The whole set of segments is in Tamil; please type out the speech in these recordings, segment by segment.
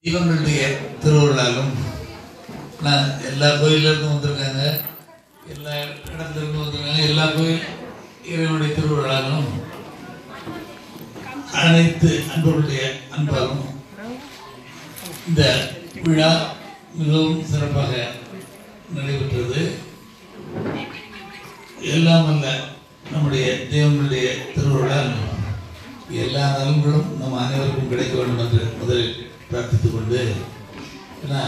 இவங்களுடைய திருவிழாலும் நான் எல்லா கோயிலிருந்தும் வந்திருக்காங்க எல்லா இடத்துல இருந்து வந்திருக்காங்க எல்லா கோயில் இறைவனுடைய திருவிழாலும் அனைத்து அன்பர்களுடைய அன்பாலும் இந்த விழா மிகவும் சிறப்பாக நடைபெற்றது எல்லாம் அல்ல நம்முடைய தேவனுடைய திருவிழா எல்லா நலன்களும் நம் அனைவருக்கும் கிடைக்க வேண்டும் என்று முதலில் பிரார்த்தித்துக் கொண்டு ஏன்னா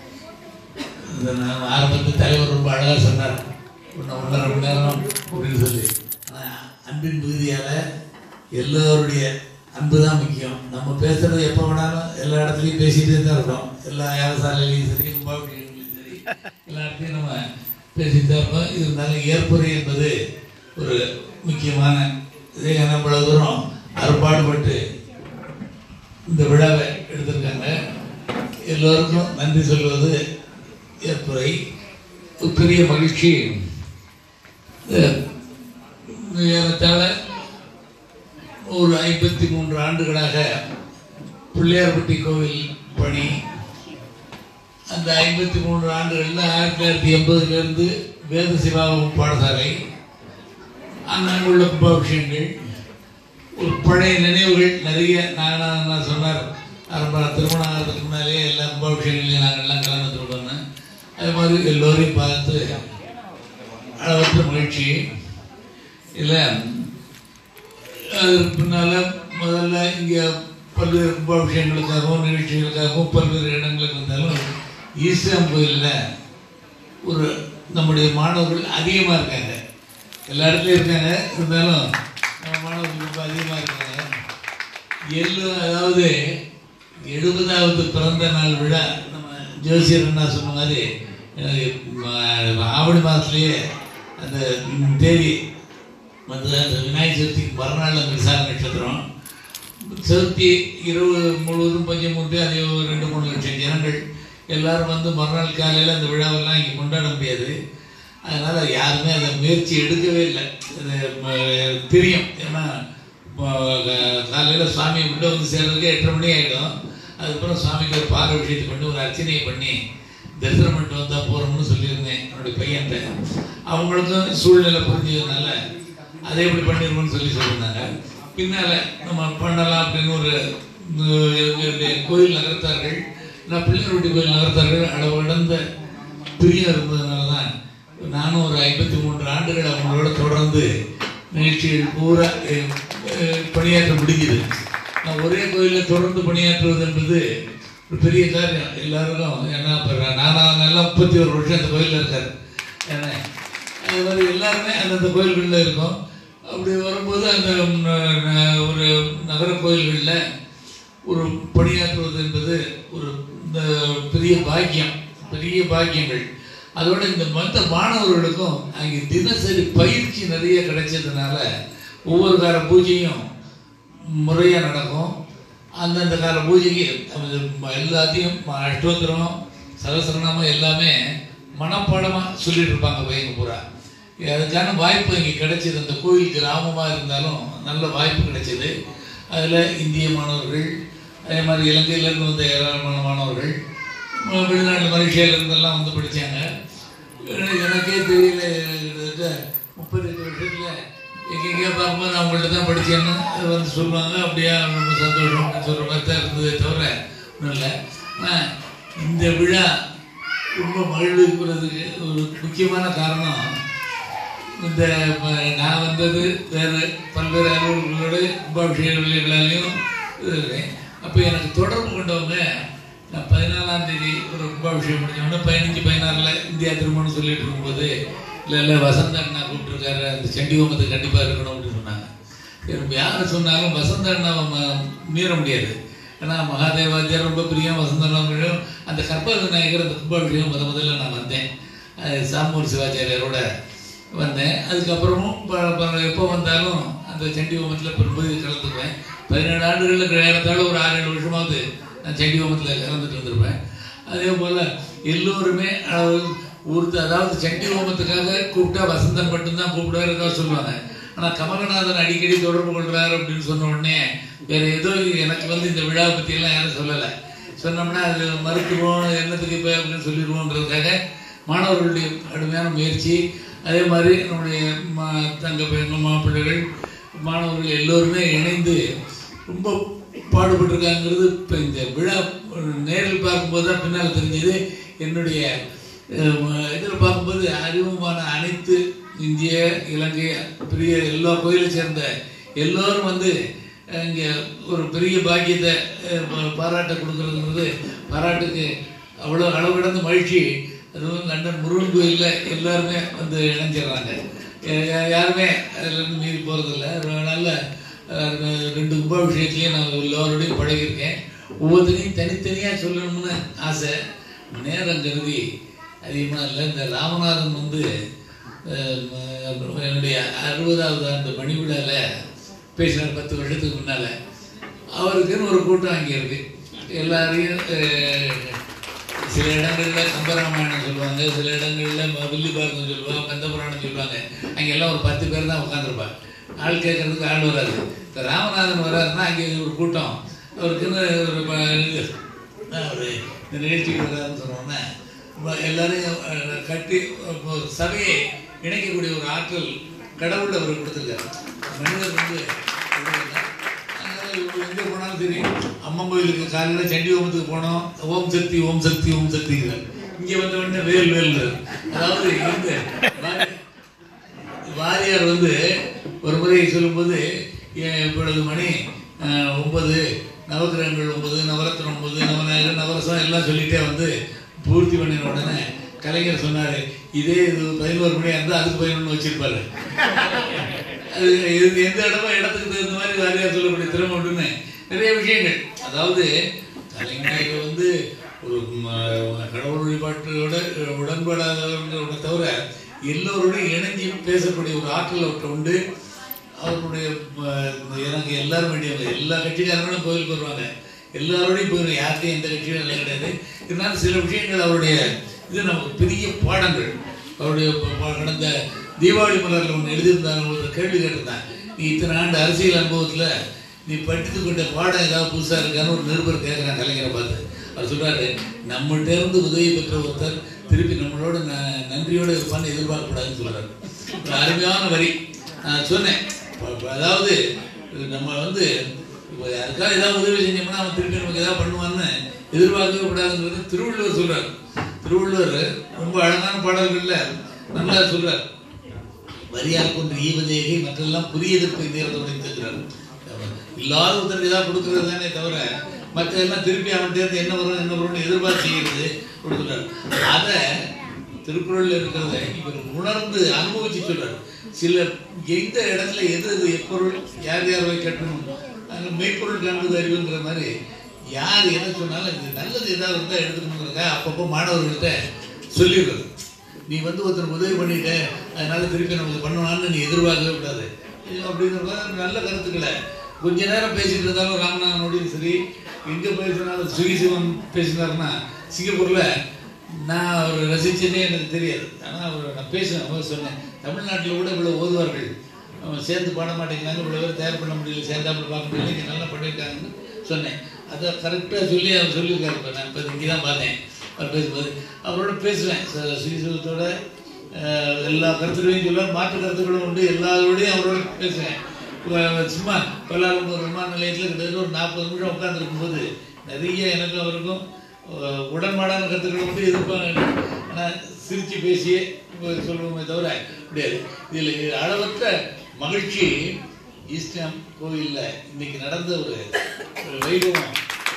இந்த நான் ஆரம்பத்தில் தலைவர் ரொம்ப அழகாக சொன்னார் ஒன்று ஒன்றரை மணி நேரம் அப்படின்னு சொல்லி ஆனால் அன்பின் மிகுதியால் எல்லோருடைய அன்பு தான் முக்கியம் நம்ம பேசுறது எப்போ வேணாலும் எல்லா இடத்துலையும் பேசிகிட்டே தான் இருக்கோம் எல்லா யாகசாலையிலையும் சரி கும்பாபிஷேகங்களையும் சரி எல்லா இடத்துலையும் நம்ம பேசிட்டு தான் இருக்கோம் இருந்தாலும் ஏற்புரை என்பது ஒரு முக்கியமான இதே நம்மள தூரம் அறுபாடுபட்டு இந்த விழாவை எடுத்திருக்காங்க எல்லோருக்கும் நன்றி சொல்வது ஏற்புரை ஒரு பெரிய மகிழ்ச்சி அஹ், ஏறத்தாழ ஒரு ஐம்பத்தி மூன்று ஆண்டுகளாக பிள்ளையார்பட்டி கோவில் பணி அந்த ஐம்பத்தி மூன்று ஆண்டுகளில் ஆயிரத்தி தொள்ளாயிரத்தி எண்பதுலேருந்து வேத சிவாவும் பாடசாலை அங்கே உள்ள கும்பாபிஷேகங்கள் ஒரு பழைய நினைவுகள் நிறைய நான் நான் சொன்னார் ஆரம்ப திருமணம் ஆகிறதுக்கு முன்னாலே எல்லா கும்பாபிஷேகங்களையும் நாங்கள் எல்லாம் கலந்துருக்கோன்னு அது மாதிரி எல்லோரையும் பார்த்து அளவற்ற மகிழ்ச்சி இல்லை அதற்கு பின்னால் முதல்ல இங்கே பல்வேறு கும்பாபிஷேகங்களுக்காகவும் நிகழ்ச்சிகளுக்காகவும் பல்வேறு இடங்களுக்கு வந்தாலும் ஈஸ்வரம் கோயிலில் ஒரு நம்முடைய மாணவர்கள் அதிகமாக இருக்காங்க எல்லா இடத்துலையும் இருக்காங்க இருந்தாலும் நம்ம மாணவர்கள் ரொம்ப அதிகமாக இருக்காங்க எல்லு அதாவது எழுபதாவது பிறந்த நாள் விழா நம்ம ஜோசியர் என்ன சொன்ன மாதிரி எனக்கு ம- ஆவணி மாதத்துலேயே அந்த தேதி வந்து அந்த விநாயகர் சதுர்த்திக்கு மறுநாள் அந்த விசாக நட்சத்திரம் சதுர்த்தி இரவு முழுவதும் பஞ்சமூர்த்தி அதே ஒரு ரெண்டு மூணு லட்சம் ஜனங்கள் எல்லாரும் வந்து மறுநாள் காலையில் அந்த விழாவெல்லாம் இங்கே கொண்டாட முடியாது அதனால் யாருமே அதை முயற்சி எடுக்கவே இல்லை அது ம- தெரியும் ஏன்னா காலையில் சுவாமி உள்ளே வந்து சேர்றதுக்கு எட்டரை மணி ஆகிடும் அதுக்கப்புறம் சுவாமிக்கு ஒரு பால் விஷயத்தை பண்ணி ஒரு அர்ச்சனையை பண்ணி தரிசனம் பண்ணிட்டு வந்தால் போகிறோம்னு சொல்லியிருந்தேன் என்னுடைய பையன்கிட்ட அவங்களுக்கும் சூழ்நிலை புரிஞ்சதுனால அதை எப்படி பண்ணிருக்கோம்னு சொல்லி சொல்லியிருந்தாங்க பின்னால் நம்ம பண்ணலாம் அப்படின்னு ஒரு உம், எங்களுடைய கோயில் நகர்த்தார்கள் நான் பிள்ளையார்பட்டி கோயில் நகர்த்தார்கள் அளவு கடந்த பிரியம் இருந்ததுனால தான் நானும் ஒரு ஐம்பத்தி மூன்று ஆண்டுகள் அவங்களோட தொடர்ந்து நிகழ்ச்சிகள் பூரா அஹ், அஹ், பணியாற்ற முடிஞ்சுது நான் ஒரே கோயிலில் தொடர்ந்து பணியாற்றுவது என்பது ஒரு பெரிய காரியம் எல்லாருக்கும் ஏன்னா இப்போ நானாக நல்லா முப்பத்தி ஒரு வருஷம் அந்த கோயிலில் இருக்கார் ஏன்னா அது மாதிரி எல்லாருமே அந்தந்த கோயில்களில் இருக்கும் அப்படி வரும்போது அந்த ம், ந- ஒரு நகர கோயில்களில் ஒரு பணியாற்றுவது என்பது ஒரு இந்த பெரிய பாக்கியம் பெரிய பாக்கியங்கள் அதோட இந்த மற்ற மாணவர்களுக்கும் அங்கே தினசரி பயிற்சி நிறைய கிடைச்சதுனால ஒவ்வொரு கால பூஜையும் முறையாக நடக்கும் அந்தந்த கால பூஜைக்கு அது ம- எல்லாத்தையும் ம- அஷ்டோத்திரம் சகசிரநாமம் எல்லாமே மனப்பாடமாக சொல்லிட்டு இருப்பாங்க பையங்க பூரா அதுக்கான வாய்ப்பு இங்கே கிடைச்சது அந்த கோயில் கிராமமாக இருந்தாலும் நல்ல வாய்ப்பு கிடைச்சது அதில் இந்திய மாணவர்கள் அதே மாதிரி இலங்கையிலேருந்து வந்த ஏராளமான மாணவர்கள் அஹ் வெளிநாட்டு மலேசியால இருந்தெல்லாம் வந்து படித்தாங்க எனக்கே தெரியல கிட்டத்தட்ட முப்பத்தெட்டு வருஷத்தில் எங்கெங்கேயோ பார்க்கும்போது நான் உங்கள்கிட்ட தான் படித்தேன்னு அது வந்து சொல்லுவாங்க அப்படியா ரொம்ப சந்தோஷம் அப்படின்னு சொல்கிற மாதிரி தான் இருந்ததே தவிர ஒன்றும் இல்லை ஆனால் இந்த விழா ரொம்ப மகிழ்விக்கிறதுக்கு ஒரு முக்கியமான காரணம் இந்த ம- நான் வந்தது வேறு பல்வேறு அலுவலர்களோடு கும்பாபிஷேக விலைகளாலையும் இருக்கேன் அப்போ எனக்கு தொடர்பு கொண்டவங்க நான் பதினாலாம் தேதி ஒரு கும்பாபிஷேகம் முடிஞ்சோடனே பதினஞ்சு பதினாறில் இந்தியா திருமணம் சொல்லிட்டு இருக்கும்போது இல்லை இல்லை வசந்த அண்ணா கூப்பிட்டுருக்காரு அந்த சண்டி ஹோமத்துக்கு கண்டிப்பாக இருக்கணும் அப்படின்னு சொன்னாங்க சரி யார் சொன்னாலும் வசந்த அண்ணாவை ம- மீற முடியாது ஏன்னா மகாதேவாத்தியார் ரொம்ப பிரியம் வசந்த அண்ணாவும் அந்த கற்பக விநாயகர் அந்த கும்பாபிஷேகம் முத முதல்ல நான் வந்தேன் அது சாமூர் சிவாச்சாரியாரோட வந்தேன் அதுக்கப்புறமும் ப- ப- எப்போ வந்தாலும் அந்த சண்டி ஹோமத்தில் பெரும்பகுதி கலந்துக்குவேன் பதினேழு ஆண்டுகளில் ஏறத்தாழ ஒரு ஆறு ஏழு வருஷமாவது நான் சண்டி ஹோமத்தில் கலந்துட்டு வந்திருப்பேன் அதே போல் எல்லோருமே அதாவது ஒருத்தர் அதாவது சண்டி ஹோமத்துக்காக கூப்பிட்டா வசந்தன் மட்டும்தான் கூப்பிடுவாருக்காக சொல்லுவாங்க ஆனால் கமலநாதன் அடிக்கடி தொடர்பு கொள்றாரு அப்படின்னு சொன்ன உடனே வேற ஏதோ எனக்கு வந்து இந்த விழா பற்றியெல்லாம் யாரும் சொல்லலை சொன்னோம்னா அது மறுத்துருவோம் என்னத்துக்கு இப்போ அப்படின்னு சொல்லிடுவோன்றதுக்காக மாணவர்களுடைய கடுமையான முயற்சி அதே மாதிரி நம்முடைய மா தங்க பையன்கள் மாப்பிள்ளைகள் மாணவர்கள் எல்லோருமே இணைந்து ரொம்ப பாடுபட்டிருக்காங்கிறது இப்போ இந்த விழா நேரில் பார்க்கும்போது தான் பின்னால் தெரிஞ்சது என்னுடைய இதில் பார்க்கும்போது அறிமுகமான அனைத்து இந்திய இலங்கை பெரிய எல்லா கோயிலை சேர்ந்த எல்லோரும் வந்து இங்கே ஒரு பெரிய பாக்கியத்தை அஹ், பா- பாராட்ட கொடுக்கறதுங்கிறது பாராட்டுக்கு அவ்வளோ அளவு கடந்த மகிழ்ச்சி அதுவும் லண்டன் முருகன் கோயிலில் எல்லாருமே வந்து இணைஞ்சிடுறாங்க யா- யா- யாருமே அதில் இருந்து மீறி போகிறதில்ல நல்ல அஹ், ரெண்டு கும்பாபிஷேகத்துலேயும் நான் எல்லோரோடையும் பழகியிருக்கேன் ஒவ்வொருத்தரையும் தனித்தனியாக சொல்லணும்னு ஆசை நேரம் கருதி அதிகமாக இல்லை இந்த ராமநாதன் வந்து அஹ், ம- என்னுடைய அறுபதாவது ஆண்டு மணிவிழாவில் பேசினார் பத்து வருஷத்துக்கு முன்னால் அவருக்குன்னு ஒரு கூட்டம் அங்கே இருக்கு எல்லாரையும் அஹ், சில இடங்களில் கம்பராமாயணம் சொல்லுவாங்க சில இடங்களில் வில்லி பாரதம் சொல்லுவாங்க கந்தபுராணம் சொல்லுவாங்க அங்கே எல்லாம் ஒரு பத்து பேர் தான் உட்காந்துருப்பாங்க ஆள் கேட்கறதுக்கு ஆள் வராது இப்போ ராமநாதன் வராருன்னா அங்கே ஒரு கூட்டம் அவருக்குன்னு ஒரு ப- இது, ஒரு இந்த நிகழ்ச்சிக்கு வராதுன்னு சொன்னோன்னே ம- எல்லாரையும் அஹ், கட்டி இப்போ சபையை இணைக்கக்கூடிய ஒரு ஆற்றல் கடவுள் அவர் கொடுத்துருக்காரு மனிதர் வந்து கொடுக்கல. அதனால இவங்க எங்க போனாலும் சரி அம்மன் கோயிலுக்கு காலையில் சண்டி ஓமத்துக்கு போனோம் ஓம் சக்தி ஓம் சக்தி ஓம் சக்திங்கிறார் இங்க வந்த உடனே வேல் வேல்ங்கிறார் அதாவது இந்த வாரி- வாரியார் வந்து ஒரு முறை சொல்லும்போது "ஏன் இப்பொழுது மணி அஹ், ஒன்பது நவகிரகங்கள் ஒன்பது நவரத்னம் ஒன்பது நவநாயகர் நவரசம் எல்லாம் சொல்லிட்டே வந்து பூர்த்தி பண்ணின உடனே கலைஞர் சொன்னாரு இதே இது பதினோரு மணியா இருந்தா அதுக்கு பதினொன்று வச்சிருப்பாரு அது இது எந்த இடமோ இடத்துக்கு தகுந்த மாதிரி வாரியார் சொல்லக்கூடிய திறமை உண்டுன்னு நிறைய விஷயங்கள் அதாவது கலைஞர் வந்து ஒரு ம- கடவுள் வழிபாட்டோட உடன்படாதவர்களோட தவிர எல்லோரோடையும் இணைஞ்சு பேசக்கூடிய ஒரு ஆற்றல் அவர்கிட்ட உண்டு அவருடைய ம- எனக்கு எல்லாரும் வேண்டியவங்க எல்லா கட்சிக்காரங்களும் கோயிலுக்கு வருவாங்க எல்லாரோடையும் போயிடும் யார்கிட்டையும் எந்த கட்சியும் எல்லாம் கிடையாது இருந்தாலும் சில விஷயங்கள் அவருடைய இது நமக்கு பெரிய பாடங்கள் அவருடைய ப- ப- கடந்த தீபாவளி மலரில் ஒன்று எழுதியிருந்தாங்க ஒரு கேள்வி கேட்டிருந்தேன் நீ இத்தனை ஆண்டு அரசியல் அனுபவத்தில் நீ படித்து கொண்ட பாடம் ஏதாவது புதுசாக இருக்கான்னு ஒரு நிருபர் கேட்குறான் கலைஞரை பார்த்து அவர் சொல்றாரு நம்மகிட்ட இருந்து உதவி பெற்ற ஒருத்தர் திருப்பி நம்மளோட ந- நன்றியோட இருப்பான்னு எதிர்பார்க்கக்கூடாதுன்னு சொல்றாரு ஒரு அருமையான வரி நான் சொன்னேன் ப- ப- அதாவது நம்ம வந்து இப்போ யாருக்காவது ஏதாவது உதவி செஞ்சோம்னா அவன் திருப்பி நமக்கு ஏதாவது பண்ணுவான்னு எதிர்பார்க்கவே கூடாதுங்கிறது திருவள்ளுவர் சொல்றாரு திருவள்ளுவர் ரொம்ப அழகான பாடல்கள்ல நல்லா சொல்றார் வரியால் கொண்டு ஈவதேகை மற்றெல்லாம் புரிய எதிர்ப்பு நேரத்தை உடைத்திருக்கிறார் இல்லாத ஒருத்தருக்கு ஏதாவது கொடுக்கறது தானே தவிர மற்ற எல்லாம் திருப்பி அவன்கிட்ட இருந்து என்ன வரும் என்ன வரும்னு எதிர்பார்த்து செய்கிறது கொடுக்குறாரு அதை திருக்குறள்ல இருக்கிறத இவர் உணர்ந்து அனுபவிச்சு சொல்றாரு சில எந்த இடத்துல எது எது எப்பொருள் யார் யார் போய் கட்டணும் அங்கே மெய்ப்பொருள் காண்பது அறிவுங்கிற மாதிரி யார் என்ன சொன்னாலும் இது நல்லது ஏதாவது இருந்தால் எடுத்துக்கணுங்கிறதுக்காக அப்பப்போ மாணவர்கள்ட்ட சொல்லிடுறது நீ வந்து ஒருத்தருக்கு உதவி பண்ணிட்ட அதனால திருப்பி நமக்கு பண்ணுவான்னு நீ எதிர்பார்க்கவே கூடாது இது அப்படிங்கிற நல்ல கருத்துக்களை கொஞ்ச நேரம் பேசிட்டு இருந்தாலும் ராமநாதனோடையும் சரி எங்கே பேசினாலும் சுகிசிவன் பேசினாருன்னா சிங்கப்பூரில் நான் அவர் ரசிச்சதே எனக்கு தெரியாது ஆனால் அவர் நான் பேசுவேன் அவர் சொன்னேன் தமிழ்நாட்டில் கூட இவ்வளோ ஓதுவார்கள் அவன் சேர்ந்து பாட மாட்டேங்கிறாங்க இவ்வளோ பேர் தயார் பண்ண முடியல சேர்ந்தாப்புல பார்க்க முடியல இங்கே நல்லா பண்ணியிருக்காங்கன்னு சொன்னேன் அதை கரெக்டாக சொல்லி அவர் சொல்லியிருக்காரு இப்போ நான் இப்போ இங்கே தான் பார்த்தேன் அவர் பேசும்போது அவரோட பேசுவேன் ச- சுயசுகத்தோட அஹ், எல்லா கருத்துக்களையும் சொல்லுவார் மாற்று கருத்துக்களும் உண்டு எல்லாரோடையும் அவரோட பேசுவேன் இப்ப சும்மா கோலாலம்பூர் விமான நிலையத்தில் கிட்டத்தட்ட ஒரு நாற்பது நிமிஷம் உட்காந்துருக்கும்போது நிறைய எனக்கும் அவருக்கும் அஹ், உடன்பாடான கருத்துக்களை மட்டும் எதிர்ப்பாங்க ஆனால் சிரித்து பேசியே சொல்லுவோமே தவிர முடியாது இதில் அளவற்ற மகிழ்ச்சி ஈஸ்டம் கோவிலில் இன்னைக்கு நடந்த ஒரு ஒரு வைபவம்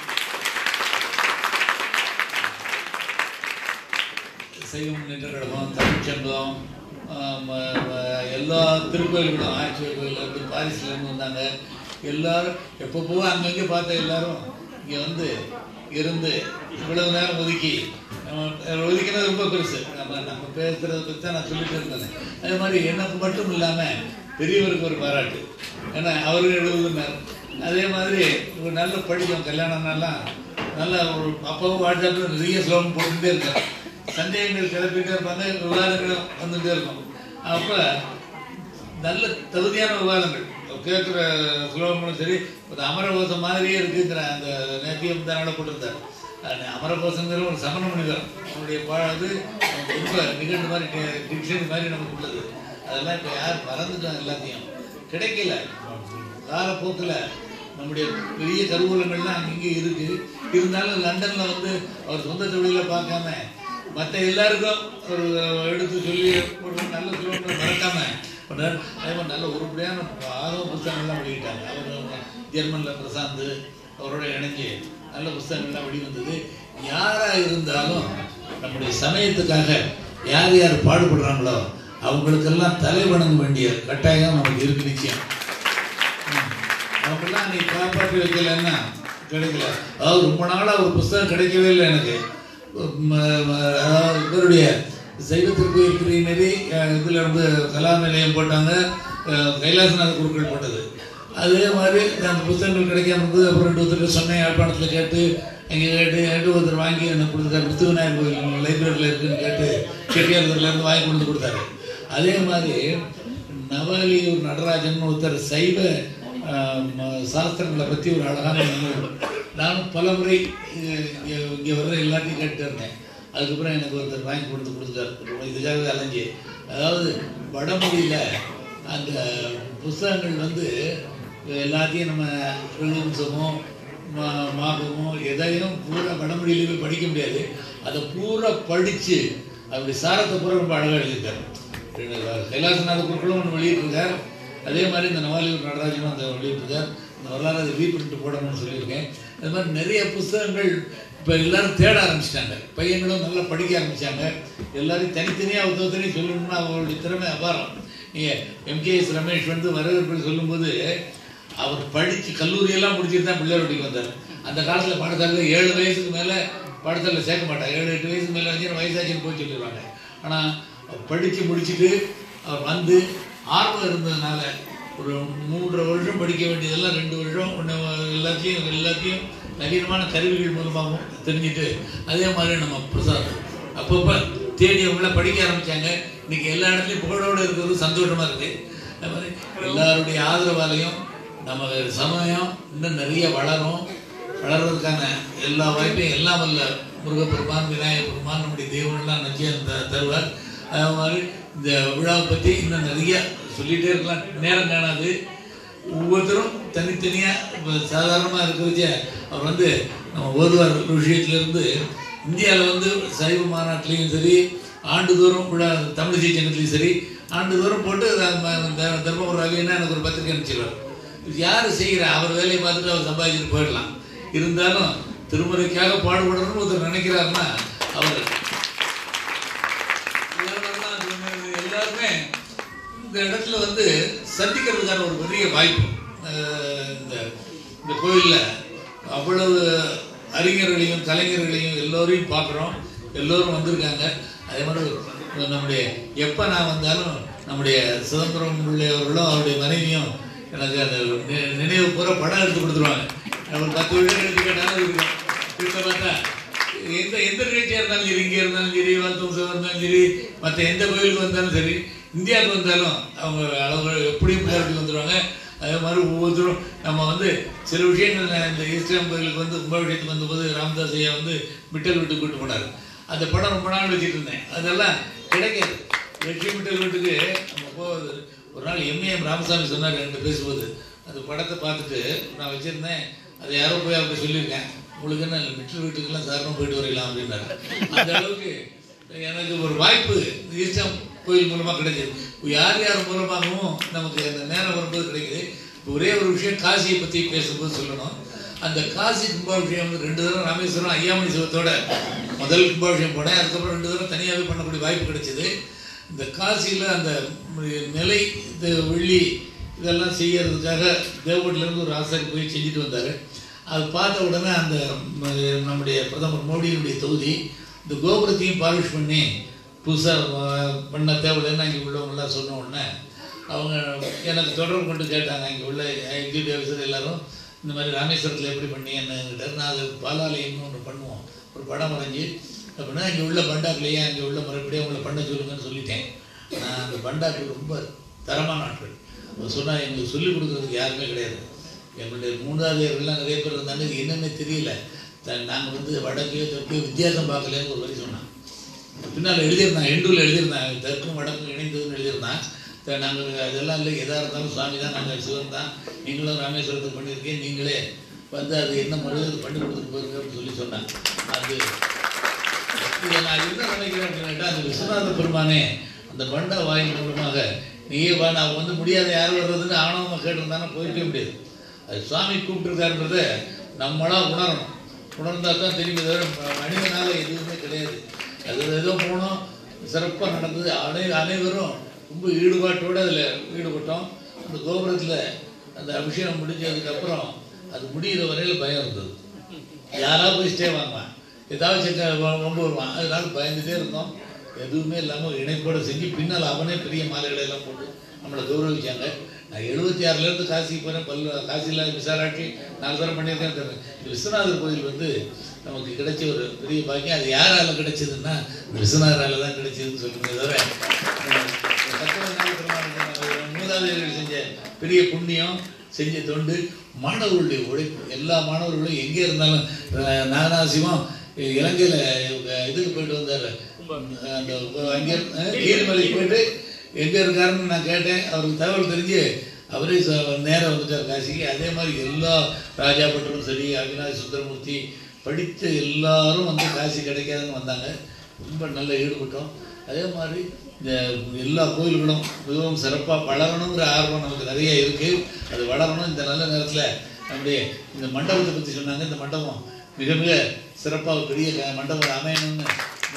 சைவம் முன்னேற்ற கழகம் தமிழ்ச்சங்கம் ஆம், ஆஹ், எல்லா திருக்கோயில்களும் ஆட்சியர் கோயிலேருந்து பாரிஸ்லேருந்து வந்தாங்க எல்லாரும் எப்பப்போ அங்கங்கே பார்த்த எல்லாரும் இங்கே வந்து இருந்து இவ்வளவு நேரம் ஒதுக்கி நம்ம ஒதுக்கினது ரொம்ப பெருசு நம்ம நம்ம பேசுகிறத பற்றி தான் நான் சொல்லிட்டு இருந்தேன் அதே மாதிரி எனக்கு மட்டும் இல்லாமல் பெரியவருக்கு ஒரு பாராட்டு ஏன்னா அவரு எழுதுனார் அதே மாதிரி ஒரு நல்ல படிக்கும் கல்யாணம்னாலாம் நல்லா ஒரு அப்பவும் வாட்ஸ்அப்பில் நிறைய ஸ்லோகம் போட்டுகிட்டே இருக்காரு சந்தேகங்கள் கிளப்பிட்டே இருப்பாங்க விவாதங்களும் வந்துகிட்டே இருக்கும் அப்போ நல்ல தகுதியான விவாதங்கள் கேட்குற ஸ்லோகங்களும் சரி ஒரு அமரகோசம் மாதிரியே இருக்குங்கிற அந்த நேத்தியம் தான் போட்டிருந்தார் அஹ் அமரகோசங்கிற ஒரு சமண முனிவர் அவனுடைய பா- இது ரொம்ப நிகழ்வு மாதிரி டிக்ஷனரி மாதிரி நமக்கு உள்ளது அதெல்லாம் இப்போ யார் மறந்துட்டாங்க எல்லாத்தையும் கிடைக்கல காலப்போக்கில் நம்முடைய பெரிய கருவூலங்கள்லாம் அங்கங்கே இருக்கு இருந்தாலும் லண்டனில் வந்து அவர் சொந்த தொழிலை பார்க்காம மற்ற எல்லாருக்கும் ஒரு எடுத்து சொல்லி ஒரு நல்ல சொல்லுவாங்க மறக்காம பண்ணார் அதே மாதிரி நல்ல உருப்படியான ஆகவ புத்தகங்கள்லாம் வெளியிட்டாங்க அவர் ஜெர்மனில் பிரசாந்த் அவரோட இணைஞ்சு நல்ல புஸ்தகங்கள்லாம் வெளிவந்தது யாராக இருந்தாலும் நம்முடைய சமயத்துக்காக யார் யார் பாடுபடுறாங்களோ அவங்களுக்கெல்லாம் தலை வணங்க வேண்டிய கட்டாயம் நமக்கு இருக்கு நிச்சயம் அவங்கெல்லாம் நீ காப்பாற்றி வைக்கலன்னா கிடைக்கல அதாவது ரொம்ப நாளாக ஒரு புஸ்தகம் கிடைக்கவே இல்லை எனக்கு ம- ம- அதாவது இவருடைய சைவத்திற்கு இருக்கிற நெறி அஹ், இதுல இருந்து கலா நிலையம் போட்டாங்க அஹ், கைலாசநாத குருக்கள் போட்டது அதே மாதிரி அந்த புத்தகங்கள் கிடைக்காம இருந்தது அப்புறம் ரெண்டு ஒருத்தர் சொன்னேன் யாழ்ப்பாணத்தில் கேட்டு அங்கே கேட்டு கேட்டு ஒருத்தர் வாங்கி எனக்கு கொடுத்தாரு முத்துவிநாயகர் கோயில் லைப்ரரியில் இருக்குன்னு கேட்டு செட்டியார்லேருந்து வாங்கி கொண்டு வந்து கொடுத்தாரு அதே மாதிரி நவலியூர் நடராஜன் ஒருத்தர் சைவ ஆஹ், ம- சாஸ்திரங்களை பற்றி ஒரு அழகான நூல் நானும் பல முறை இங்கே வர்ற எல்லாத்தையும் கேட்டு இருந்தேன் அதுக்கப்புறம் எனக்கு ஒருத்தர் வாங்கி கொடுத்து கொடுத்துட்டார் இதுக்காக அலைஞ்சு அதாவது வடமொழியில் அந்த புஸ்தகங்கள் வந்து எல்லாத்தையும் நம்ம ரகுவம்சமோ மா மாபமோ எதையும் பூரா வடமொழியில போய் படிக்க முடியாது அதை பூரா படித்து அப்படி சாரத்தை பூரா ரொம்ப அழகாக எழுதியிருக்காரு கைலாசநாத குருக்களும் ஒன்று வெளியிட்டிருக்கார் அதே மாதிரி இந்த நவாலியூர் நடராஜனும் அந்த வெளியிட்டிருக்கார் இந்த வரலாறு அதை ரீபிரிண்ட் போடணும்னு சொல்லியிருக்கேன் அது மாதிரி நிறைய புஸ்தகங்கள் இப்போ எல்லாரும் தேட ஆரம்பிச்சிட்டாங்க பையன்களும் நல்லா படிக்க ஆரம்பிச்சாங்க எல்லாரையும் தனித்தனியாக ஒருத்தரையும் சொல்லணும்னா அவங்களுடைய திறமை அபாரம் நீங்கள் எம்கேஎஸ் ரமேஷ் வந்து வரவேற்பில் சொல்லும்போது அவர் படித்து கல்லூரியெல்லாம் முடிச்சுட்டு தான் பிள்ளையார் வீட்டுக்கு வந்தார் அந்த காலத்தில் பாடசாலையில் ஏழு வயசுக்கு மேலே பாடசாலையில் சேர்க்க மாட்டாங்க ஏழு எட்டு வயசுக்கு மேலே வந்து வயசாச்சுன்னு போய் சொல்லிடுவாங்க ஆனால் படித்து முடிச்சுட்டு அவர் வந்து ஆர்வம் இருந்ததுனால ஒரு மூன்றரை வருஷம் படிக்க வேண்டியதெல்லாம் ரெண்டு வருஷம் ஒன்று எல்லாத்தையும் எல்லாத்தையும் நவீனமான கருவிகள் மூலமாகவும் தெரிஞ்சுட்டு அதே மாதிரி நம்ம பிரசாத் அப்பப்போ தேடி அவங்கள படிக்க ஆரம்பிச்சாங்க இன்னைக்கு எல்லா இடத்துலையும் புகழோடு இருக்கிறது சந்தோஷமா இருக்கு அது மாதிரி எல்லாருடைய ஆதரவாலையும் நம்ம சமயம் இன்னும் நிறைய வளரும் வளர்றதுக்கான எல்லா வாய்ப்பையும் எல்லாம் வல்ல முருகப்பெருமான் விநாயகர் பெருமான் நம்முடைய தெய்வம்லாம் நிச்சயம் த- தருவார் அது மாதிரி இந்த விழாவை பற்றி இன்னும் நிறைய சொல்லிகிட்டே இருக்கலாம் நேரம் காணாது ஒவ்வொருத்தரும் தனித்தனியாக சாதாரணமாக இருக்கிறச்ச அவர் வந்து நம்ம ஓதுவார் ஒரு விஷயத்துலேருந்து இந்தியாவில் வந்து சைவ மாநாட்டிலையும் சரி ஆண்டுதோறும் விழா தமிழிசை சங்கத்துலையும் சரி ஆண்டுதோறும் போட்டு த- ம- த- தர்மபுரம் ரவின்னா எனக்கு ஒரு பத்திரிக்கை அனுப்பிச்சிடுவார் யார் செய்கிறா அவர் வேலையை பார்த்துட்டு அவர் சம்பாதிச்சுட்டு போயிடலாம் இருந்தாலும் திருமுறைக்காக பாடுபடணும்னு ஒருத்தர் நினைக்கிறாருன்னா அவர் இதெல்லாம் அது வந்து எல்லாருமே இந்த இடத்துல வந்து சந்திக்கிறதுக்கான ஒரு பெரிய வாய்ப்பு அஹ் இந்த இந்த கோயிலில் அவ்வளவு அறிஞர்களையும் கலைஞர்களையும் எல்லோரையும் பார்க்குறோம் எல்லோரும் வந்திருக்காங்க அதே மாதிரி நம்முடைய எப்போ நான் வந்தாலும் நம்முடைய சிதம்பரம் உள்ளவர்களும் அவருடைய மனைவியும் எனக்கு அந்த நி- நினைவு பூரா படம் எடுத்து கொடுத்துருவாங்க ஒரு பத்து வருஷம் எடுத்து கேட்டாலும் இருக்கும் வீட்டில் பார்த்தா எந்த எந்த நிகழ்ச்சியாக இருந்தாலும் சரி இங்கே இருந்தாலும் சரி வல்தூசம் இருந்தாலும் சரி மற்ற எந்த கோயிலுக்கு வந்தாலும் சரி இந்தியாவுக்கு வந்தாலும் அவங்க அளவு எப்படியும் பிள்ளையாருக்கு வந்துடுவாங்க அதே மாதிரி ஒவ்வொருத்தரும் நம்ம வந்து சில விஷயங்கள் நான் இந்த இஸ்லாம் கோயிலுக்கு வந்து கும்பாபிஷேகத்துக்கு வந்தபோது ராமதாஸ் ஐயா வந்து மிட்டல் வீட்டுக்கு கூட்டு போனார் அந்த படம் ரொம்ப நாள் வச்சுட்டு இருந்தேன் அதெல்லாம் கிடைக்காது லட்சுமி மிட்டல் வீட்டுக்கு நம்ம போகுது ஒரு நாள் எம்ஏஎம் ராமசாமி சொன்னார் என்கிட்ட பேசும்போது அந்த படத்தை பார்த்துட்டு நான் வச்சுருந்தேன் அதை யாரோ போய் அவர்கிட்ட சொல்லியிருக்கேன் உங்களுக்கு என்ன மிட்டல் வீட்டுக்கெல்லாம் சாரணம் போயிட்டு வரலாம் அப்படின்னாரு அந்த அளவுக்கு எனக்கு ஒரு வாய்ப்பு ஈஸ்டம் கோயில் மூலமாக கிடைச்சது யார் யார் மூலமாகவும் நமக்கு அந்த நேரம் வரும்போது கிடைக்குது இப்போ ஒரே ஒரு விஷயம் காசியை பற்றி பேசும்போது சொல்லணும் அந்த காசி கும்பாபிஷேகம் வந்து ரெண்டு தடவை ராமேஸ்வரம் ஐயாமணி சிவத்தோட முதல் கும்பாபிஷேகம் போனேன் அதுக்கப்புறம் ரெண்டு தடவை தனியாகவே பண்ணக்கூடிய வாய்ப்பு கிடைச்சது இந்த காசியில் அந்த நிலை இந்த வெள்ளி இதெல்லாம் செய்யறதுக்காக தேவகோட்டிலேருந்து ஒரு ஆசாரி போய் செஞ்சுட்டு வந்தார் அது பார்த்த உடனே அந்த ம- நம்முடைய பிரதமர் மோடியினுடைய தொகுதி இந்த கோபுரத்தையும் பாலிஷ் பண்ணி புதுசாக பண்ண தேவையில்லைன்னு அங்கே உள்ளவங்களாம் சொன்ன உடனே அவங்க எனக்கு தொடர்பு கொண்டு கேட்டாங்க இங்கே உள்ள எக்ஸிக்யூட்டிவ் ஆஃபீஸர் எல்லாரும் இந்த மாதிரி ராமேஸ்வரத்தில் எப்படி பண்ணீங்கன்னு நான் அது பாலாலயம்னு ஒன்று பண்ணுவோம் ஒரு படம் வரைஞ்சி அப்படின்னா இங்கே உள்ள பண்டாக்குலையே அங்கே உள்ள முறைப்படியே அவங்கள பண்ண சொல்லுங்கன்னு சொல்லிட்டேன் நான் அந்த பண்டாக்கு ரொம்ப தரமான ஆட்கள் அவர் சொன்னால் எங்களுக்கு சொல்லிக் கொடுக்குறதுக்கு யாருமே கிடையாது எங்களுடைய மூன்றாவது எல்லாம் நிறைய பேர் இருந்தாங்க இது என்னென்ன தெரியல நாங்கள் வந்து வடக்கையோ தெற்கையோ வித்தியாசம் பார்க்கலன்னு ஒரு வரி சொன்னான் பின்னால் எழுதியிருந்தான் எண்டூரில் எழுதியிருந்தாங்க தெற்கும் வடக்கும் இணைந்ததுன்னு எழுதியிருந்தான் நாங்கள் அதெல்லாம் இல்லை எதாக இருந்தாலும் சுவாமி தான் நாங்கள் சிவன் தான் நீங்களும் ராமேஸ்வரத்துக்கு பண்ணியிருக்கேன் நீங்களே வந்து அது என்ன முறையோ அது பண்ணி கொடுத்துட்டு போயிருங்க அப்படின்னு சொல்லி சொன்னாங்க அது இதை நான் என்ன நினைக்கிறேன் அப்படின்னு கேட்டா, அந்த விஸ்வநாத பெருமானே அந்த பண்டா வாயின் மூலமாக நீயே வா நான் வந்து முடியாத யார் வர்றதுன்னு ஆணவமாக கேட்டிருந்தானே போயிருக்கவே முடியாது அது சுவாமி கூப்பிட்டுருக்காருன்றத நம்மளா உணரணும் உணர்ந்தா தான் தெரியும் தவிர ம- மனிதனால எதுவுமே கிடையாது அது ஏதோ போனோம் சிறப்பாக நடந்தது அனை அனைவரும் ரொம்ப ஈடுபாட்டோடு அதில் ஈடுபட்டோம் அந்த கோபுரத்தில் அந்த அபிஷேகம் முடிஞ்சதுக்கப்புறம் அது முடிகிற வரையில் பயம் இருந்தது யாராவது போய் ஸ்டே வாங்குவான் ஏதாவது செக்க ரொம்ப வருவான் அதனால பயந்துட்டே இருந்தோம் எதுவுமே இல்லாமல் இணைப்போட செஞ்சு பின்னால் அவனே பெரிய மாலைகளை எல்லாம் போட்டு நம்மளை கௌரவிச்சாங்க நான் எழுபத்தி ஆறுலேருந்து காசிக்கு போகிறேன் பல்ல காசியில் விசாராட்டி நாலு தரம் பண்ணியிருக்கேன் தெரியும் இந்த விஸ்வநாதர் கோயில் வந்து நமக்கு கிடைச்ச ஒரு பெரிய பாக்கியம் அது யாரால கிடைச்சதுன்னா இந்த விஸ்வநாதரால தான் கிடைச்சதுன்னு சொல்லுங்க தவிர அஹ், சக்கரவர்த்தி பெருமாள் மூதாதையர்கள் செஞ்ச பெரிய புண்ணியம் செஞ்ச தொண்டு மாணவர்களுடைய உழைப்பு எல்லா மாணவர்களும் எங்கே இருந்தாலும் அஹ், நாகநாசிவம் இலங்கையில் இதுக்கு போயிட்டு வந்தார் அந்த அங்கே நீர்மலைக்கு போயிட்டு எங்கே இருக்காருன்னு நான் கேட்டேன் அவருக்கு தகவல் தெரிஞ்சு அவரே நேராக வந்துட்டார் காசிக்கு அதே மாதிரி எல்லா ராஜா பட்டரும் சரி அவினாஷ் சுந்தரமூர்த்தி படித்த எல்லாரும் வந்து காசி கிடைக்காதுன்னு வந்தாங்க ரொம்ப நல்ல ஈடுபட்டோம் அதே மாதிரி இந்த எல்லா கோயில்களும் மிகவும் சிறப்பாக வளரணுங்கிற ஆர்வம் நமக்கு நிறைய இருக்குது அது வளரணும் இந்த நல்ல நேரத்தில் நம்முடைய இந்த மண்டபத்தை பற்றி சொன்னாங்க இந்த மண்டபம் மிக மிக சிறப்பாக பெரிய க- மண்டபம் அமையணும்னு இந்த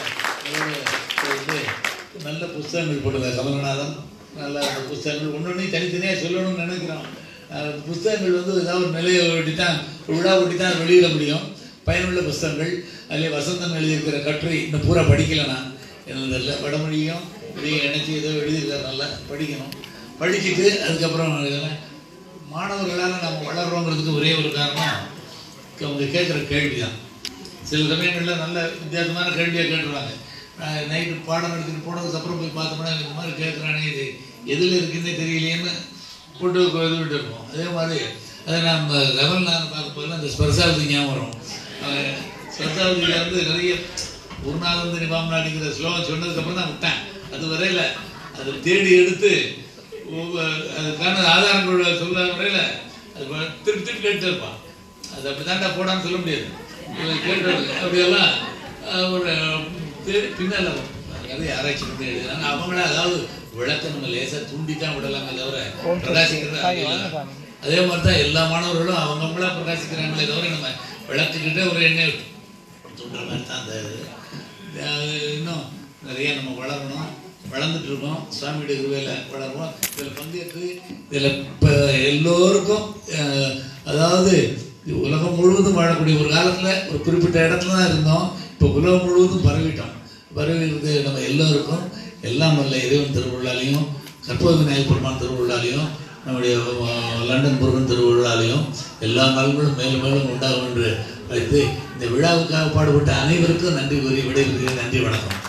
நேரத்தில் வந்து நல்ல புஸ்தகங்கள் போட்டிருக்காரு கமலநாதன் நல்ல அந்த புஸ்தகங்கள் ஒன்று ஒன்றையும் தனித்தனியாக சொல்லணும்னு நினைக்கிறோம் அஹ் புஸ்தகங்கள் வந்து ஏதாவது ஒரு நிலையை ஒட்டி தான் ஒரு விழா ஒட்டி தான் வெளியிட முடியும் பயனுள்ள புஸ்தகங்கள் அதில் வசந்தன் எழுதியிருக்கிற கட்டுரை இன்னும் பூரா படிக்கல நான் எனக்கு தெரியல வடமொழியும் இதையும் இணைச்சி ஏதோ எழுதியிருக்காரு நல்லா படிக்கணும் படிச்சுட்டு அதுக்கப்புறம் இதெல்லாம் மாணவர்களால் நம்ம வளர்றோங்கிறதுக்கு ஒரே ஒரு காரணம் அவங்க கேட்குற கேள்வி தான் சில சமயங்களில் நல்ல வித்தியாசமான கேள்வியாக கேட்டுருவாங்க நைட்டு பாடம் எடுத்துட்டு போனதுக்கு அப்புறம் போய் பார்த்தோம்னா இந்த மாதிரி கேட்குறானே இது எதில் இருக்குன்னே தெரியலையேன்னு போட்டு இது விட்டு இருப்போம் அதே மாதிரி அதை நம்ம லெவல் நான் பார்க்க போதில் அந்த ஸ்பர்சாவதி ஞாபகம் வரும் அஹ் ஸ்பர்சாவதியில் வந்து நிறைய குருநாதந்திரி பாம்நாடிங்கிற ஸ்லோகம் சொன்னதுக்கப்புறம் தான் விட்டேன் அது வரையில அதை தேடி எடுத்து ஒவ்வொரு- அதுக்கான ஆதாரங்கள் சொல்ல வரையில அது ப- திருப்பி திருப்பி கேட்டு இருப்பான் அது அப்படி தாண்டா போடான்னு சொல்ல முடியாது இவன் கேட்டது அப்படியெல்லாம் அஹ், ஒரு தேடி பின்னால் நிறைய ஆராய்ச்சி பண்ணி எழுதுறாங்க அவங்கள அதாவது விளக்க நம்ம லேசாக தூண்டி தான் விடலாமே தவிர பிரகாசிக்கிறது அது இல்லை. அதே மாதிரி தான் எல்லா மாணவர்களும் அவங்கவுங்களா பிரகாசிக்கிறாங்களே தவிர நம்ம விளக்குக்கிட்டே ஒரு எண்ணெய் தூண்டுற மாதிரி தான் அந்த இது அது இன்னும் நிறைய நம்ம வளரணும் வளர்ந்துட்டு இருக்கோம் சுவாமியுடைய குருவையில் வளருவோம் இதில் பங்கேற்று இதில் இப்போ எல்லோருக்கும் அஹ், அதாவது உலகம் முழுவதும் வாழக்கூடிய ஒரு காலத்தில் ஒரு குறிப்பிட்ட இடத்துல தான் இருந்தோம் இப்போ உலகம் முழுவதும் பரவிட்டோம் பரவி இருக்கு நம்ம எல்லோருக்கும் எல்லாம் வல்ல இறைவன் திருவிழாலையும் கற்பக விநாயகர் பெருமான் திருவிழாலையும் நம்முடைய அஹ், லண்டன் முருகன் திருவிழாலையும் எல்லா நாள்களும் மேலும் மேலும் உண்டாகும் என்று அழைத்து இந்த விழாவுக்காக பாடுபட்ட அனைவருக்கும் நன்றி கூறி விடைபெறுகிறேன் நன்றி வணக்கம்